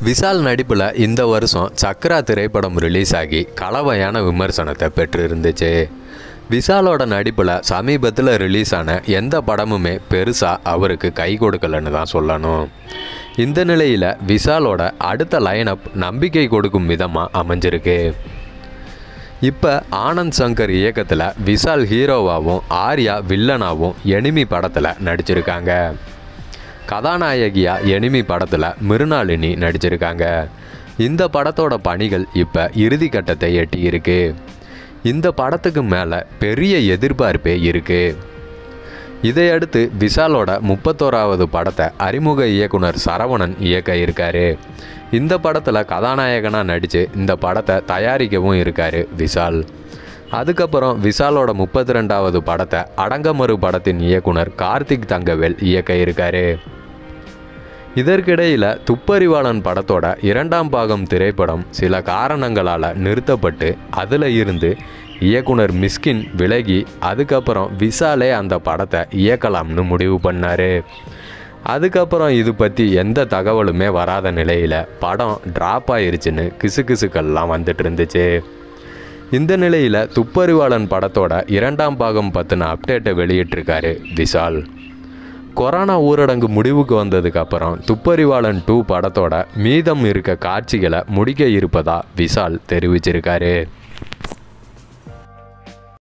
விஷால் நடிப்பில் இந்த வருஷம் சக்ரா திரைப்படம் ரிலீஸ் ஆகி கலவையான விமர்சனத்தை பெற்று இருந்துச்சு விஷாலோட நடிப்பில் சமீபத்தில் ரிலீஸ் ஆன எந்த படமுமே பெருசாக அவருக்கு கை கொடுக்கலன்னு தான் சொல்லணும் இந்த நிலையில் விஷாலோட அடுத்த லைனப் நம்பிக்கை கொடுக்கும் விதமாக அமைஞ்சிருக்கு இப்போ ஆனந்த் சங்கர் இயக்கத்தில் விஷால் ஹீரோவாகவும் ஆர்யா வில்லனாகவும் எனிமி படத்தில் நடிச்சிருக்காங்க கதாநாயகியா எனிமி படத்தில் மிருனாளினி நடிச்சிருக்காங்க இந்த படத்தோட பணிகள் இப்போ இறுதி கட்டத்தை எட்டியிருக்கு இந்த படத்துக்கு மேலே பெரிய எதிர்பார்ப்பே இருக்குது இதையடுத்து விஷாலோட முப்பத்தோராவது படத்தை அறிமுக இயக்குனர் சரவணன் இயக்க இருக்காரு இந்த படத்தில் கதாநாயகனாக நடித்து இந்த படத்தை தயாரிக்கவும் இருக்காரு விஷால் அதுக்கப்புறம் விஷாலோட முப்பத்தி ரெண்டாவது படத்தை அடங்கமறு படத்தின் இயக்குனர் கார்த்திக் தங்கவேல் இயக்க இருக்காரு இதற்கிடையில் துப்பறிவாளன் படத்தோட இரண்டாம் பாகம் திரைப்படம் சில காரணங்களால் நிறுத்தப்பட்டு அதில் இருந்து இயக்குனர் மிஸ்கின் விலகி அதுக்கப்புறம் விஷாலே அந்த படத்தை இயக்கலாம்னு முடிவு பண்ணார் அதுக்கப்புறம் இது பற்றி எந்த தகவலுமே வராத நிலையில் படம் ட்ராப் ஆயிருச்சுன்னு கிசுகிசுக்கள்லாம் வந்துட்டு இருந்துச்சு இந்த நிலையில் துப்பறிவாளன் படத்தோட இரண்டாம் பாகம் பற்றின அப்டேட்டை வெளியிட்டிருக்காரு விஷால் கொரோனா ஊரடங்கு முடிவுக்கு வந்ததுக்கு அப்புறம் துப்பறிவாளன் டூ படத்தோட மீதம் இருக்க காட்சிகளை முடிக்க இருப்பதா விஷால் தெரிவிச்சிருக்காரு